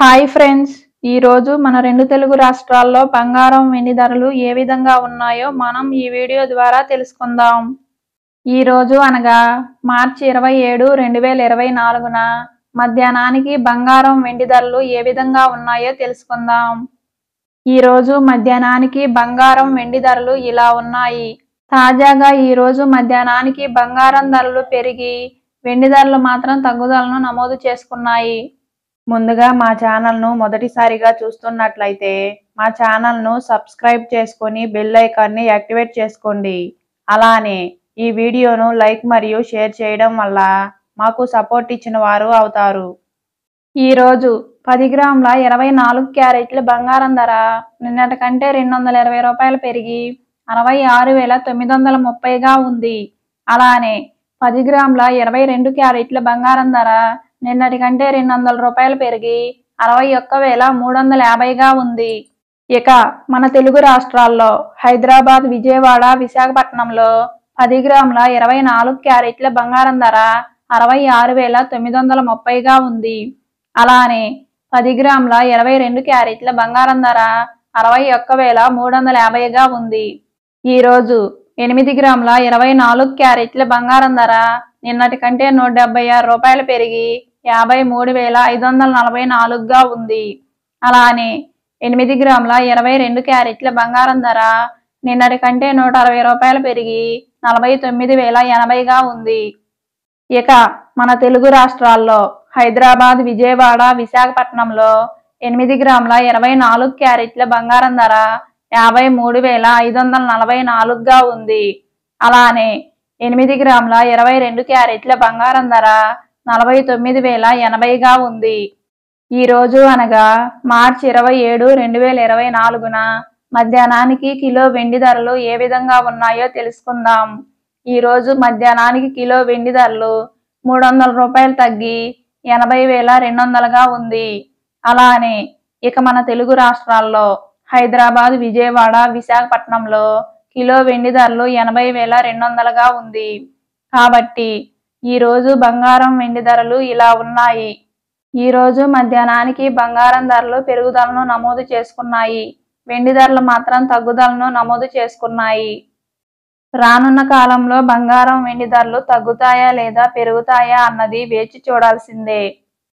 hi friends ఈ రోజు మన రెండు తెలుగు రాష్ట్రాల్లో బంగారం వెండి ధరలు ఏ విధంగా ఉన్నాయో మనం ఈ వీడియో ద్వారా తెలుసుకుందాం ఈ రోజు అనగా మార్చి ఇరవై ఏడు రెండు వేల ఇరవై నాలుగున మధ్యాహ్నానికి బంగారం వెండి ధరలు ఏ విధంగా ఉన్నాయో తెలుసుకుందాం ఈ రోజు మధ్యాహ్నానికి బంగారం వెండి ధరలు ఇలా ఉన్నాయి తాజాగా ఈ రోజు మధ్యాహ్నానికి బంగారం ధరలు పెరిగి వెండి ధరలు మాత్రం తగ్గుదలను నమోదు చేసుకున్నాయి ముందుగా మా ఛానల్ను మొదటిసారిగా చూస్తున్నట్లయితే మా ఛానల్ను సబ్స్క్రైబ్ చేసుకొని బెల్ ఐకాన్ని యాక్టివేట్ చేసుకోండి అలానే ఈ వీడియోను లైక్ మరియు షేర్ చేయడం వల్ల మాకు సపోర్ట్ ఇచ్చిన వారు అవుతారు ఈరోజు పది గ్రాముల ఇరవై నాలుగు క్యారెట్ల బంగారం ధర నిన్నటి కంటే రెండు వందల ఇరవై రూపాయలు పెరిగి అరవై ఆరు వేల తొమ్మిది వందల ముప్పైగా ఉంది అలానే పది గ్రాముల ఇరవై రెండు క్యారెట్ల బంగారం ధర నిన్నటి కంటే రెండు వందల రూపాయలు పెరిగి అరవై ఒక్క వేల మూడు వందల యాభైగా ఉంది ఇక మన తెలుగు రాష్ట్రాల్లో హైదరాబాద్ విజయవాడ విశాఖపట్నంలో పది గ్రాముల ఇరవై నాలుగు క్యారెట్ల బంగారం ధర అరవై ఆరు వేల తొమ్మిది వందల ముప్పైగా ఉంది అలానే పది గ్రాముల ఇరవై రెండు క్యారెట్ల బంగారం ధర అరవై ఒక్క వేల మూడు వందల యాభైగా ఉంది ఈరోజు ఎనిమిది గ్రాముల ఇరవై నాలుగు క్యారెట్ల బంగారం ధర నిన్నటి కంటే నూట డెబ్బై ఆరు రూపాయలు పెరిగి యాభై మూడు వేల ఐదు వందల నలభై నాలుగుగా ఉంది అలానే ఎనిమిది గ్రాముల ఇరవై రెండు క్యారెట్ల బంగారం ధర నిన్నటి కంటే నూట అరవై రూపాయలు పెరిగి నలభై తొమ్మిది వేల ఎనభైగా ఉంది ఇక మన తెలుగు రాష్ట్రాల్లో హైదరాబాద్ విజయవాడ విశాఖపట్నంలో ఎనిమిది గ్రాముల ఇరవై నాలుగు క్యారెట్ల బంగారం ధర యాభై మూడు వేల ఐదు వందల నలభై నాలుగుగా ఉంది అలానే ఎనిమిది గ్రాముల ఇరవై రెండు క్యారెట్ల బంగారం ధర నలభై తొమ్మిది వేల ఎనభైగా ఉంది ఈ రోజు అనగా మార్చి ఇరవై ఏడు రెండు వేల ఇరవై నాలుగున మధ్యాహ్నానికి కిలో వెండి ధరలు ఏ విధంగా ఉన్నాయో తెలుసుకుందాం ఈ రోజు మధ్యాహ్నానికి కిలో వెండి ధరలు మూడు వందల రూపాయలు తగ్గి ఎనభై వేల రెండు వందలుగా ఉంది అలానే ఇక మన తెలుగు రాష్ట్రాల్లో హైదరాబాద్ విజయవాడ విశాఖపట్నంలో కిలో వెండి ధరలు ఎనభై వేల రెండు వందలుగా ఉంది కాబట్టి ఈ రోజు బంగారం వెండి ధరలు ఇలా ఉన్నాయి ఈ రోజు మధ్యాహ్నానికి బంగారం ధరలు పెరుగుదలను నమోదు చేసుకున్నాయి వెండి ధరలు మాత్రం తగ్గుదలను నమోదు చేసుకున్నాయి రానున్న కాలంలో బంగారం వెండి ధరలు తగ్గుతాయా లేదా పెరుగుతాయా అన్నది వేచి చూడాల్సిందే